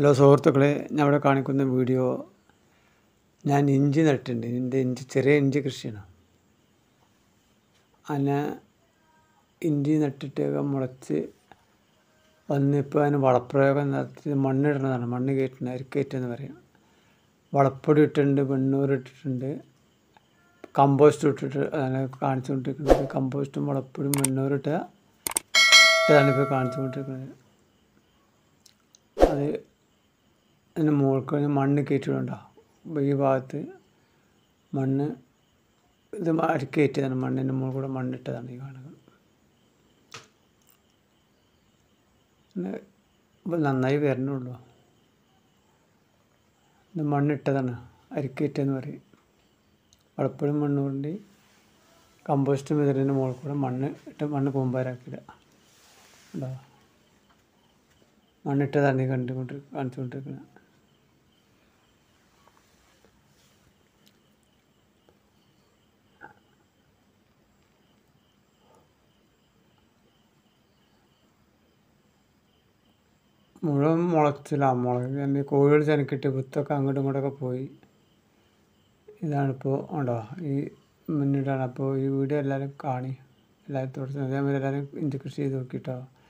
hello സുഹൃത്തുക്കളെ ഞാൻ ഇവിടെ കാണിക്കുന്ന വീഡിയോ ഞാൻ ഇഞ്ചി നട്ടിട്ടുണ്ട് എൻ്റെ ഇഞ്ചി ചെറിയ ഇഞ്ചി കൃഷിയാണ് അങ്ങനെ ഇഞ്ചി നട്ടിട്ട് മുളച്ച് വന്ന് ഇപ്പോൾ അതിന് വളപ്രയോഗം നടത്തി മണ്ണിടണതാണ് മണ്ണ് കയറ്റുന്ന അരിക്കയറ്റെന്ന് പറയും വളപ്പൊടി ഇട്ടിട്ടുണ്ട് വെണ്ണൂർ ഇട്ടിട്ടുണ്ട് കമ്പോസ്റ്റ് ഇട്ടിട്ട് അങ്ങനെ കാണിച്ചുകൊണ്ടിരിക്കുന്നത് കമ്പോസ്റ്റും വളപ്പൊടിയും വെണ്ണൂർ ഇട്ട ഇട്ടാണ് ഇപ്പോൾ കാണിച്ചുകൊണ്ടിരിക്കുന്നത് അത് അതിന് മുകൾക്ക് മണ്ണ് കയറ്റിയിട്ടുണ്ടാവും ഈ ഭാഗത്ത് മണ്ണ് ഇത് അരിക്കയറ്റിയതാണ് മണ്ണിൻ്റെ മുകളിൽ കൂടെ മണ്ണിട്ടതാണ് ഈ കാണുന്നത് പിന്നെ ഇപ്പോൾ നന്നായി വരണുള്ളൂ ഇത് മണ്ണിട്ടതാണ് അരിക്കയറ്റെന്ന് പറയും വളപ്പഴും മണ്ണ് കൊണ്ട് കമ്പോസ്റ്റ് ഇതിൻ്റെ മുകളിൽ കൂടെ മണ്ണ് ഇട്ട് മണ്ണ് കൂമ്പാരാക്കിയിടുക ഉണ്ടോ മണ്ണിട്ടതാണ് ഈ കണ്ടുകൊണ്ട് കാണിച്ചുകൊണ്ടിരിക്കുന്നത് മുഴുവൻ മുളച്ചില്ല മുളക് തന്നെ കോഴികൾ ചെനക്കിട്ട് വിത്തൊക്കെ അങ്ങോട്ടും ഇങ്ങോട്ടൊക്കെ പോയി ഇതാണിപ്പോൾ ഉണ്ടോ ഈ മുന്നിട്ടാണ് അപ്പോൾ ഈ വീഡിയോ എല്ലാവരും കാണി എല്ലാവരും തുടച്ച് അതേമാതിരി എല്ലാവരും ഇഞ്ചി കൃഷി ചെയ്ത് നോക്കിയിട്ടോ